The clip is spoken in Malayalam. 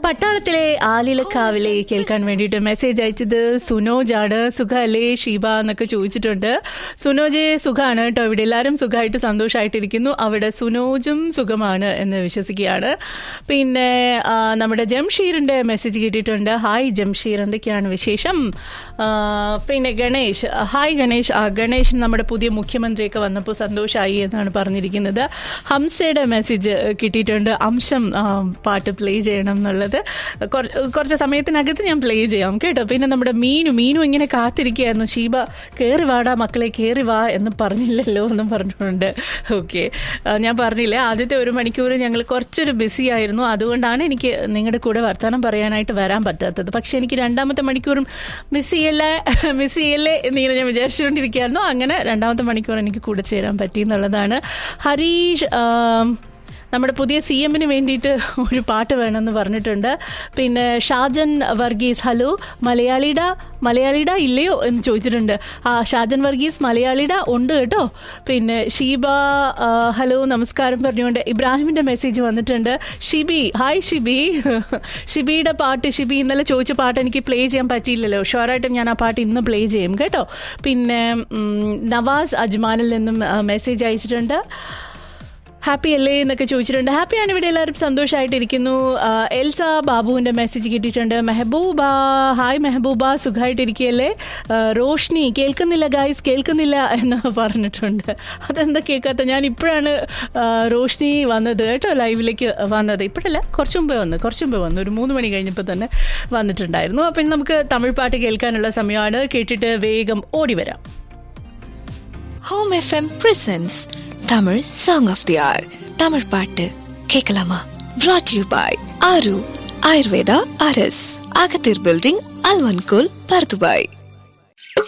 പട്ടാളത്തിലെ ആലിലക്കാവിലെ കേൾക്കാൻ വേണ്ടിയിട്ട് മെസ്സേജ് അയച്ചത് സുനോജ് ആണ് സുഖല്ലേ ഷീബ എന്നൊക്കെ ചോദിച്ചിട്ടുണ്ട് സുനോജ് സുഖമാണ് കേട്ടോ ഇവിടെ എല്ലാവരും സുഖമായിട്ട് സന്തോഷമായിട്ടിരിക്കുന്നു അവിടെ സുനോജും സുഖമാണ് എന്ന് വിശ്വസിക്കുകയാണ് പിന്നെ ആ, നമ്മുടെ ജംഷീറിന്റെ മെസ്സേജ് കിട്ടിയിട്ടുണ്ട് ഹായ് ജംഷീർ എന്തൊക്കെയാണ് വിശേഷം ആ, പിന്നെ ഗണേഷ് ഹായ് ഗണേഷ് ആ, ഗണേഷ് നമ്മുടെ പുതിയ മുഖ്യമന്ത്രിയൊക്കെ വന്നപ്പോൾ സന്തോഷമായി എന്നാണ് പറഞ്ഞിരിക്കുന്നത് ഹംസയുടെ മെസ്സേജ് കിട്ടിയിട്ടുണ്ട് അംശം ആ, പാട്ട് പ്ലേ ചെയ്യണം എന്നുള്ളത് കുറ- കുറച്ച് സമയത്തിനകത്ത് ഞാൻ പ്ലേ ചെയ്യാം കേട്ടോ പിന്നെ നമ്മുടെ മീനു മീനു ഇങ്ങനെ കാത്തിരിക്കുകയായിരുന്നു ഷീബ കയറി വാടാ മക്കളെ കയറി വാ എന്ന് പറഞ്ഞില്ലല്ലോ എന്നും പറഞ്ഞിട്ടുണ്ട് ഓക്കെ ഞാൻ പറഞ്ഞില്ലേ ആദ്യത്തെ ഒരു മണിക്കൂർ ഞങ്ങൾ കുറച്ചൊരു ബിസി ആയിരുന്നു അതുകൊണ്ടാണ് എനിക്ക് നിങ്ങളുടെ കൂടെ വർത്തമാനം പറയാനായിട്ട് വരാൻ പറ്റാത്തത് പക്ഷെ എനിക്ക് രണ്ടാമത്തെ മണിക്കൂറും മിസ് ചെയ്യല്ലേ മിസ് ചെയ്യല്ലേ എന്നിങ്ങനെ ഞാൻ വിചാരിച്ചുകൊണ്ടിരിക്കുകയായിരുന്നു അങ്ങനെ രണ്ടാമത്തെ മണിക്കൂർ എനിക്ക് കൂടെ ചേരാൻ പറ്റി എന്നുള്ളതാണ് ഹരീഷ് ആം, നമ്മുടെ പുതിയ സി എമ്മിന് വേണ്ടിയിട്ട് ഒരു പാട്ട് വേണമെന്ന് പറഞ്ഞിട്ടുണ്ട് പിന്നെ ഷാജൻ വർഗീസ് ഹലോ മലയാളിയുടെ മലയാളിയുടെ ഇല്ലയോ എന്ന് ചോദിച്ചിട്ടുണ്ട് ആ ഷാജൻ വർഗീസ് മലയാളിയുടെ ഉണ്ട് കേട്ടോ പിന്നെ ഷീബ ആ, ഹലോ നമസ്കാരം പറഞ്ഞുകൊണ്ട് ഇബ്രാഹിമിൻ്റെ മെസ്സേജ് വന്നിട്ടുണ്ട് ഷിബി ഹായ് ഷിബി ഷിബിയുടെ പാട്ട് ഷിബി ഇന്നലെ ചോദിച്ച പാട്ട് എനിക്ക് പ്ലേ ചെയ്യാൻ പറ്റിയില്ലല്ലോ ഷുവറായിട്ടും ഞാൻ ആ പാട്ട് ഇന്ന് പ്ലേ ചെയ്യും കേട്ടോ പിന്നെ ഉം, നവാസ് അജ്മാനിൽ നിന്നും മെസ്സേജ് അയച്ചിട്ടുണ്ട് ഹാപ്പി അല്ലേ എന്നൊക്കെ ചോദിച്ചിട്ടുണ്ട് ഹാപ്പിയാണ് ഇവിടെ എല്ലാവരും സന്തോഷമായിട്ടിരിക്കുന്നു ആ, എൽസ ബാബുവിൻ്റെ മെസ്സേജ് കിട്ടിയിട്ടുണ്ട് മെഹബൂബ ഹായ് മെഹബൂബ സുഖമായിട്ടിരിക്കുകയല്ലേ ആ, റോഷ്നി കേൾക്കുന്നില്ല ഗായ്സ് കേൾക്കുന്നില്ല എന്ന് പറഞ്ഞിട്ടുണ്ട് അതെന്താ കേൾക്കാത്ത ഞാൻ ഇപ്പോഴാണ് ആ, റോഷ്നി വന്നത് കേട്ടോ ലൈവിലേക്ക് വന്നത് ഇപ്പോഴല്ല കുറച്ച് മുമ്പേ വന്നു കുറച്ച് മുമ്പേ വന്നു ഒരു മൂന്ന് മണി കഴിഞ്ഞപ്പോൾ തന്നെ വന്നിട്ടുണ്ടായിരുന്നു അപ്പം ഇനി നമുക്ക് തമിഴ് പാട്ട് കേൾക്കാനുള്ള സമയമാണ് കേട്ടിട്ട് വേഗം ഓടി വരാം home F M presents Tamil song of the year Tamil பாட்டு கேட்கலாமா brought you by Aaru Ayurveda அரஸ் அகத்தீர் பில்டிங் அல்வன்கோல் பர்துபாய்